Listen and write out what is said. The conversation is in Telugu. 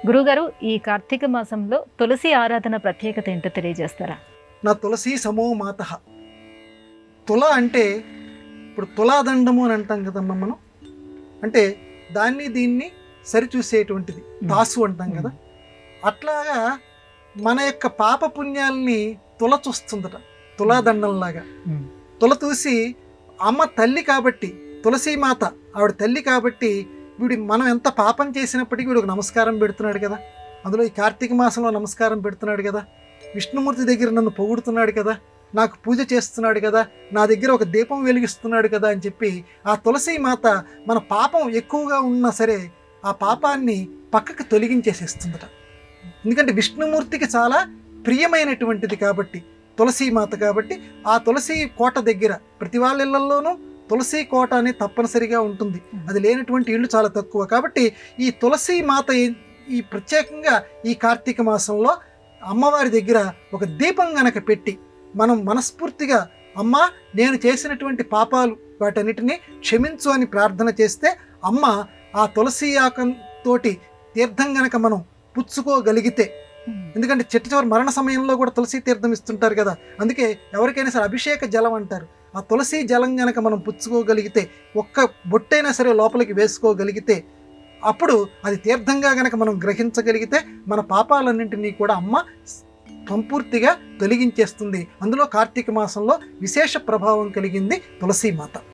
గురుగారు ఈ కార్తీక మాసంలో తులసి ఆరాధన ప్రత్యేకత ఏంటో తెలియజేస్తారా నా తులసి సమో మాత తుల అంటే ఇప్పుడు తులాదండము అని అంటాం కదమ్మా మనం అంటే దాన్ని దీన్ని సరిచూసేటువంటిది తాసు అంటాం కదా అట్లాగా మన యొక్క పాప పుణ్యాల్ని తుల చూస్తుందట తులాదండంలాగా ఉమ్. తుల చూసి అమ్మ తల్లి కాబట్టి తులసీమాత ఆవిడ తల్లి కాబట్టి వీడు మనం ఎంత పాపం చేసినప్పటికీ వీడు ఒక నమస్కారం పెడుతున్నాడు కదా అందులో ఈ కార్తీక మాసంలో నమస్కారం పెడుతున్నాడు కదా విష్ణుమూర్తి దగ్గర నన్ను పొగుడుతున్నాడు కదా నాకు పూజ చేస్తున్నాడు కదా నా దగ్గర ఒక దీపం వెలిగిస్తున్నాడు కదా అని చెప్పి ఆ తులసి మాత మన పాపం ఎక్కువగా ఉన్నా సరే ఆ పాపాన్ని పక్కకు తొలగించేసేస్తుందట ఎందుకంటే విష్ణుమూర్తికి చాలా ప్రియమైనటువంటిది కాబట్టి తులసి మాత కాబట్టి ఆ తులసి కోట దగ్గర ప్రతి వాళ్ళ ఇళ్లలోనూ తులసి కోట అనేది తప్పనిసరిగా ఉంటుంది అది లేనటువంటి ఇళ్ళు చాలా తక్కువ కాబట్టి ఈ తులసి మాత ఏ- ఈ ప్రత్యేకంగా ఈ కార్తీక మాసంలో అమ్మవారి దగ్గర ఒక దీపం గనక పెట్టి మనం మనస్ఫూర్తిగా అమ్మ నేను చేసినటువంటి పాపాలు వాటన్నిటిని క్షమించు అని ప్రార్థన చేస్తే అమ్మ ఆ తులసి ఆకంతోటి తీర్థం గనక మనం పుచ్చుకోగలిగితే ఎందుకంటే చిట్ట చివరి మరణ సమయంలో కూడా తులసి తీర్థం ఇస్తుంటారు కదా అందుకే ఎవరికైనా సరే అభిషేక జలం అంటారు ఆ తులసి జలం గనక మనం పుచ్చుకోగలిగితే ఒక్క బొట్టైనా సరే లోపలికి వేసుకోగలిగితే అప్పుడు అది తీర్థంగా గనక మనం గ్రహించగలిగితే మన పాపాలన్నింటినీ కూడా అమ్మ సంపూర్తిగా తొలగించేస్తుంది అందులో కార్తీక మాసంలో విశేష ప్రభావం కలిగింది తులసి మాత